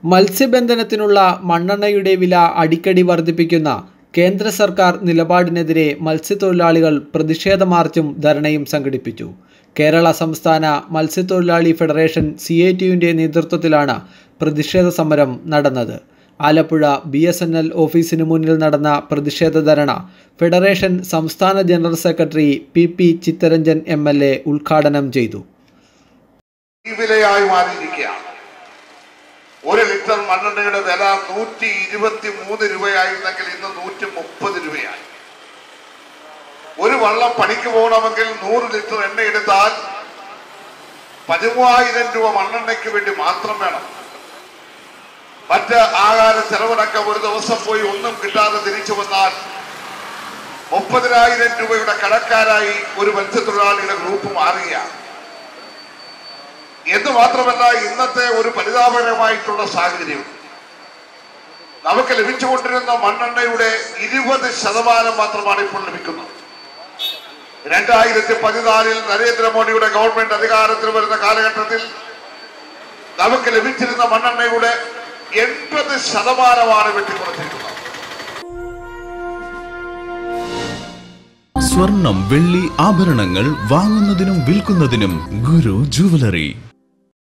മത്സ്യബന്ധനത്തിനുള്ള മണ്ണെണ്ണയുടെ വില അടിക്കടി വർദ്ധിപ്പിക്കുന്ന കേന്ദ്ര സർക്കാർ നിലപാടിനെതിരെ മത്സ്യത്തൊഴിലാളികൾ പ്രതിഷേധ മാർച്ചും ധർണയും സംഘടിപ്പിച്ചു കേരള സംസ്ഥാന മത്സ്യത്തൊഴിലാളി ഫെഡറേഷൻ സി ഐ ടിയുവിൻ്റെ നേതൃത്വത്തിലാണ് പ്രതിഷേധ സമരം നടന്നത് Alappuzha B S N L ഓഫീസിന് മുന്നിൽ നടന്ന പ്രതിഷേധ ധരണ ഫെഡറേഷൻ സംസ്ഥാന general secretary P P Chitharanjan M L A ഉദ്ഘാടനം ചെയ്തു ഈ വിലയായി മാറിയിരിക്കുകയാണ് ഒരു ലിറ്റർ മണ്ണെണ്ണയുടെ വില നൂറ്റി ഇരുപത്തി മൂന്ന് രൂപയായിരുന്നെങ്കിൽ ഇന്ന് നൂറ്റി മുപ്പത് രൂപയായി ഒരു വള്ളം പണിക്ക് പോകണമെങ്കിൽ നൂറ് ലിറ്റർ എണ്ണ എടുത്താൽ പതിമൂവായിരം രൂപ മണ്ണെണ്ണയ്ക്ക് വേണ്ടി മാത്രം വേണം മറ്റ് ആഹാര ചെലവടക്കം ഒരു ദിവസം പോയി ഒന്നും കിട്ടാതെ തിരിച്ചു വന്നാൽ മുപ്പതിനായിരം രൂപയുടെ കടക്കാരായി ഒരു മത്സ്യത്തൊഴിലാളിയുടെ ഗ്രൂപ്പ് മാറുകയാണ് എന്ന് മാത്രമല്ല ഇന്നത്തെ ഒരു പരിതാപകരമായിട്ടുള്ള സാഹചര്യം നമുക്ക് ലഭിച്ചുകൊണ്ടിരുന്ന മണ്ണെണ്ണയുടെ ഇരുപത് ശതമാനം മാത്രമാണ് ഇപ്പോൾ ലഭിക്കുന്നത് രണ്ടായിരത്തി പതിനാലിൽ നരേന്ദ്രമോദിയുടെ ഗവൺമെന്റ് അധികാരത്തിൽ വരുന്ന കാലഘട്ടത്തിൽ നമുക്ക് ലഭിച്ചിരുന്ന മണ്ണെണ്ണയുടെ എൺപത് ശതമാനമാണ് വെട്ടിക്കുറച്ചിരിക്കുന്നത് സ്വർണം വെള്ളി ആഭരണങ്ങൾ വാങ്ങുന്നതിനും വിൽക്കുന്നതിനും ഗുരു ജുവലറി